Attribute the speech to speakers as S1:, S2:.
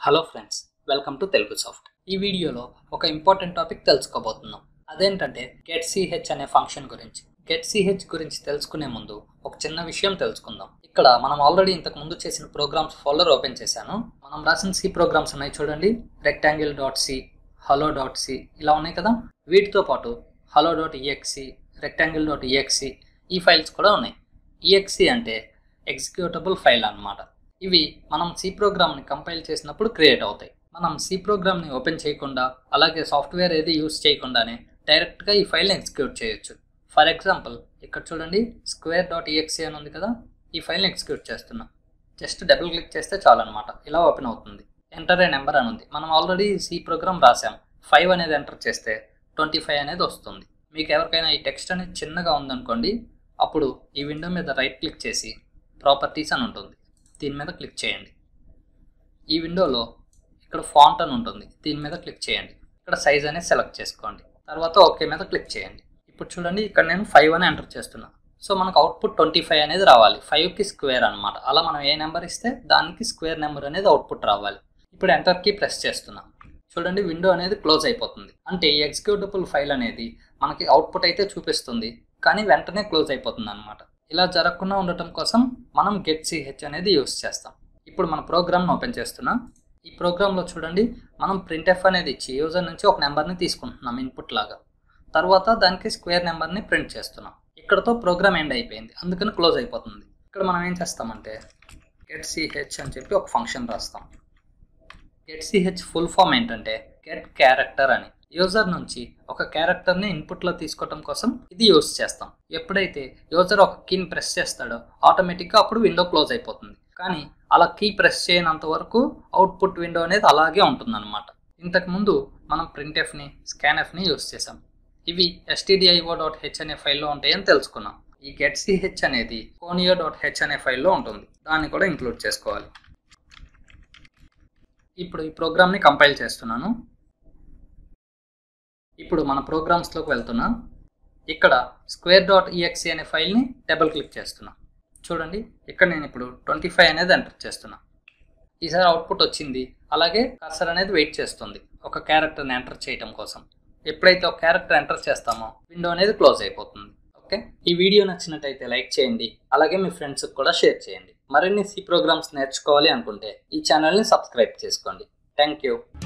S1: hello friends welcome to Telugu soft ఈ వీడియోలో ఒక ఇంపార్టెంట్ టాపిక్ తెలుసుకోబోతున్నాం అదేంటంటే గెట్ సిహెచ్ అనే ఫంక్షన్ గురించి గెట్ సిహెచ్ గురించి తెలుసుకునే ముందు ఒక చిన్న విషయం తెలుసుకుందాం ఇక్కడ మనం ఆల్రెడీ ఇంతకు ముందు చేసిన ప్రోగ్రామ్స్ ఫోల్డర్ ఓపెన్ చేశాను మనం రాసిన సి ప్రోగ్రామ్స్ ఉన్నాయి చూడండి rectangle dot C hello dot C ఇలా ఉన్నాయి కదా వీటితో పాటు hello dot EXE rectangle dot EXE ఈ ఫైల్స్ కూడా ఉన్నాయి ఈఎక్సి అంటే ఎగ్జిక్యూటబుల్ ఫైల్ అన్నమాట ఇవి మనం సి ప్రోగ్రామ్ని కంపైల్ చేసినప్పుడు క్రియేట్ అవుతాయి మనం సి ప్రోగ్రామ్ని ఓపెన్ చేయకుండా అలాగే సాఫ్ట్వేర్ ఏది యూస్ చేయకుండానే డైరెక్ట్గా ఈ ఫైల్ని ఎగ్జిక్యూట్ చేయొచ్చు ఫర్ ఎగ్జాంపుల్ ఇక్కడ చూడండి స్క్వేర్ డాట్ ఈఎక్సీ అని ఉంది కదా ఈ ఫైల్ని ఎగ్జిక్యూట్ చేస్తున్నా జస్ట్ డబుల్ క్లిక్ చేస్తే చాలన్నమాట ఇలా ఓపెన్ అవుతుంది ఎంటర్ ఏ నెంబర్ అని ఉంది మనం ఆల్రెడీ సి ప్రోగ్రామ్ రాసాం ఫైవ్ అనేది ఎంటర్ చేస్తే ట్వంటీ ఫైవ్ అనేది వస్తుంది మీకు ఎవరికైనా ఈ టెక్స్ట్ అనేది చిన్నగా ఉందనుకోండి అప్పుడు ఈ విండో మీద రైట్ క్లిక్ చేసి ప్రాపర్టీస్ అని ఉంటుంది దీని మీద క్లిక్ చేయండి ఈ విండోలో ఇక్కడ ఫాంట్ అని ఉంటుంది దీని మీద క్లిక్ చేయండి ఇక్కడ సైజ్ అనేది సెలెక్ట్ చేసుకోండి తర్వాత ఓకే మీద క్లిక్ చేయండి ఇప్పుడు చూడండి ఇక్కడ నేను ఫైవ్ అని ఎంటర్ చేస్తున్నా సో మనకు అవుట్పుట్ ట్వంటీ ఫైవ్ అనేది రావాలి ఫైవ్కి స్క్వేర్ అనమాట అలా మనం ఏ నెంబర్ ఇస్తే దానికి స్క్వేర్ నెంబర్ అనేది అవుట్పుట్ రావాలి ఇప్పుడు ఎంటర్కి ప్రెస్ చేస్తున్నా చూడండి విండో అనేది క్లోజ్ అయిపోతుంది అంటే ఈ ఎగ్జిక్యూటబుల్ ఫైల్ అనేది మనకి అవుట్పుట్ అయితే చూపిస్తుంది కానీ వెంటనే క్లోజ్ అయిపోతుంది అనమాట ఇలా జరగకుండా ఉండటం కోసం మనం గెట్ సిహెచ్ అనేది యూస్ చేస్తాం ఇప్పుడు మన ప్రోగ్రామ్ని ఓపెన్ చేస్తున్నా ఈ ప్రోగ్రాంలో చూడండి మనం ప్రింట్ఎఫ్ అనేది ఇచ్చి యూజర్ నుంచి ఒక నెంబర్ని తీసుకుంటున్నాం ఇన్పుట్ లాగా తర్వాత దానికి స్క్వేర్ నెంబర్ని ప్రింట్ చేస్తున్నాం ఇక్కడతో ప్రోగ్రామ్ ఎండ్ అయిపోయింది అందుకని క్లోజ్ అయిపోతుంది ఇక్కడ మనం ఏం చేస్తామంటే గెట్ సిహెచ్ అని చెప్పి ఒక ఫంక్షన్ రాస్తాం గెట్ సిహెచ్ ఫుల్ ఫామ్ ఏంటంటే గెట్ క్యారెక్టర్ అని యూజర్ నుంచి ఒక క్యారెక్టర్ని ఇన్పుట్లో తీసుకోవటం కోసం ఇది యూజ్ చేస్తాం ఎప్పుడైతే యూజర్ ఒక కీని ప్రెస్ చేస్తాడో ఆటోమేటిక్గా అప్పుడు విండో క్లోజ్ అయిపోతుంది కానీ అలా కీ ప్రెస్ చేయనంత వరకు అవుట్పుట్ విండో అనేది అలాగే ఉంటుందన్నమాట ఇంతకుముందు మనం ప్రింట్ఎఫ్ని స్కాన్ఎఫ్ని యూజ్ చేసాం ఇవి ఎస్టీడిఐఓ డాట్ హెచ్ అనే ఫైల్లో ఉంటాయని తెలుసుకున్నాం ఈ గెట్ సిహెచ్ అనేది కోనియో డాట్ హెచ్ అనే ఫైల్లో ఉంటుంది దాన్ని కూడా ఇంక్లూడ్ చేసుకోవాలి ఇప్పుడు ఈ ప్రోగ్రామ్ని కంపైల్ చేస్తున్నాను ఇప్పుడు మన ప్రోగ్రామ్స్లోకి వెళ్తున్నా ఇక్కడ స్క్వేర్ డాట్ ఈఎక్సీ అనే ఫైల్ని డబుల్ క్లిక్ చేస్తున్నా చూడండి ఇక్కడ నేను ఇప్పుడు ట్వంటీ ఫైవ్ అనేది ఎంటర్ చేస్తున్నా ఈసారి అవుట్పుట్ వచ్చింది అలాగే కర్సర్ అనేది వెయిట్ చేస్తుంది ఒక క్యారెక్టర్ని ఎంటర్ చేయడం కోసం ఎప్పుడైతే ఒక క్యారెక్టర్ ఎంటర్ చేస్తామో విండో అనేది క్లోజ్ అయిపోతుంది ఓకే ఈ వీడియో నచ్చినట్టయితే లైక్ చేయండి అలాగే మీ ఫ్రెండ్స్కి కూడా షేర్ చేయండి మరిన్ని సి ప్రోగ్రామ్స్ నేర్చుకోవాలి అనుకుంటే ఈ ఛానల్ని సబ్స్క్రైబ్ చేసుకోండి థ్యాంక్ యూ